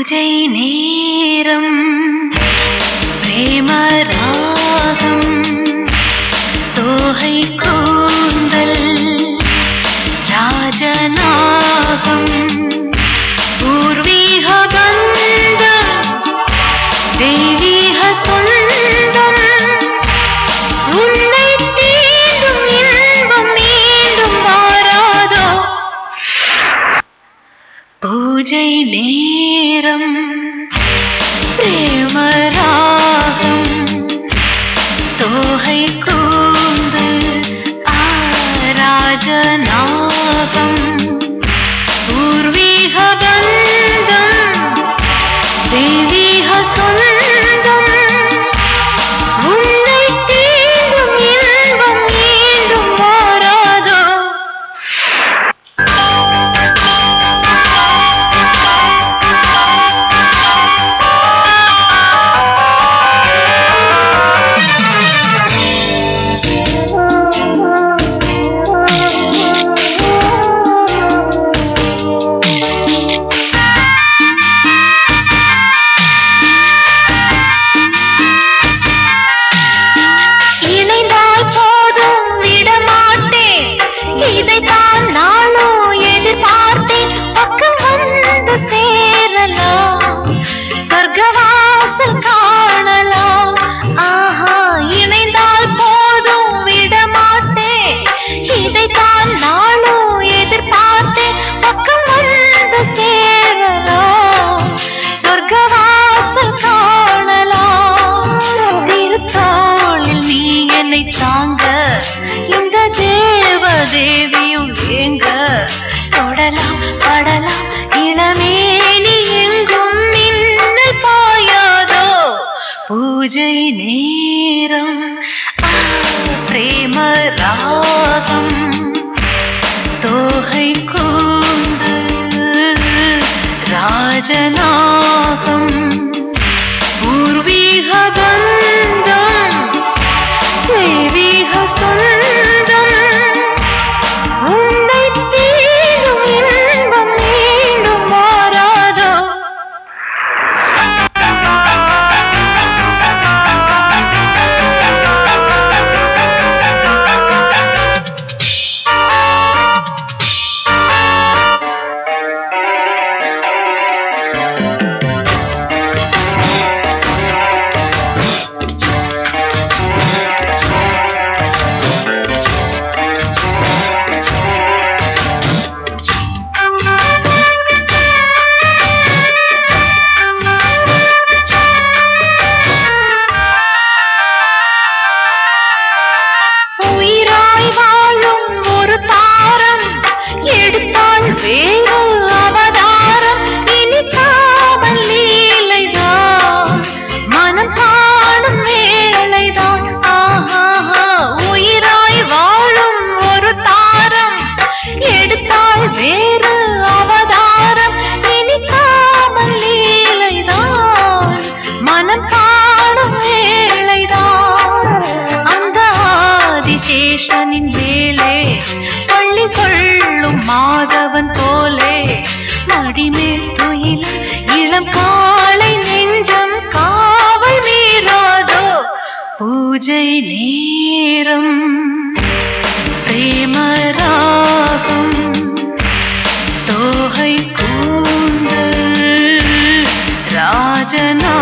பூஜை நேரம் பிரேமராகம் தோகை கூந்தல் ராஜநாகம் பூர்வீக பந்தம் தெய்வீக சொந்தம் உன்னை தீண்டும் இன்பம் மீண்டும் வாராதோ பூஜை நேரம் பிரேமராகம் தோகை கூந்து ஆராஜநாகம் பூர்வீக பந்தம் தெய்வீக சொந்தம் உன்னை தீண்டும் இன்பம் மீண்டும் வாராதோ இணைந்தால் போதும் விடமாட்டேன் இதைத்தான் நானும் எதிர்பார்த்தேன் பக்கம் வந்து சேரலாம் சொர்க்கவாசல் காணலாம் ஆஹா இணைந்தால் போதும் விடமாட்டேன் இதைத்தான் நானும் எதிர்பார்த்தேன் பக்கம் வந்து சேரலாம் சொர்க்கவாசல் காணலாம் திருத்தாளில் நீ என்னை தாங்க இந்த தேவ தேவியும் ஏங்க தொடலாம் படலாம் இளமேனி எங்கும் மின்னல் பாயாதோ பூஜை நேரம் ஆ, பிரேம ராகம் தோகை கூந்து ராஜநாகம் பூர்வீக பந்தம் தெய்வீக சொந்தம் உன்னை தீரும் இன்பம் மீண்டும் மாறாதோ உயிராய் வாழும் ஒரு தாரம் எடுத்தாள் வேறு அவதாரம் இனி காவல் லீலைதான் மனம் காணும் வேலைதான் ஆஹா உயிராய் வாழும் ஒரு தாரம் எடுத்தாள் வேறு அவதாரம் இனி காவல் லீலைதான் மனம் காணும் வேலைதான் அந்த ஆதிசேஷனின் மேலே பள்ளி கொள்ளும் மாதவன் போலே மடிமேல் துயில இளம் காலை நெஞ்சம் காவல் மீறாதோ பூஜை நேரம் பிரேமராகம் தோகை கூந்தல் ராஜனா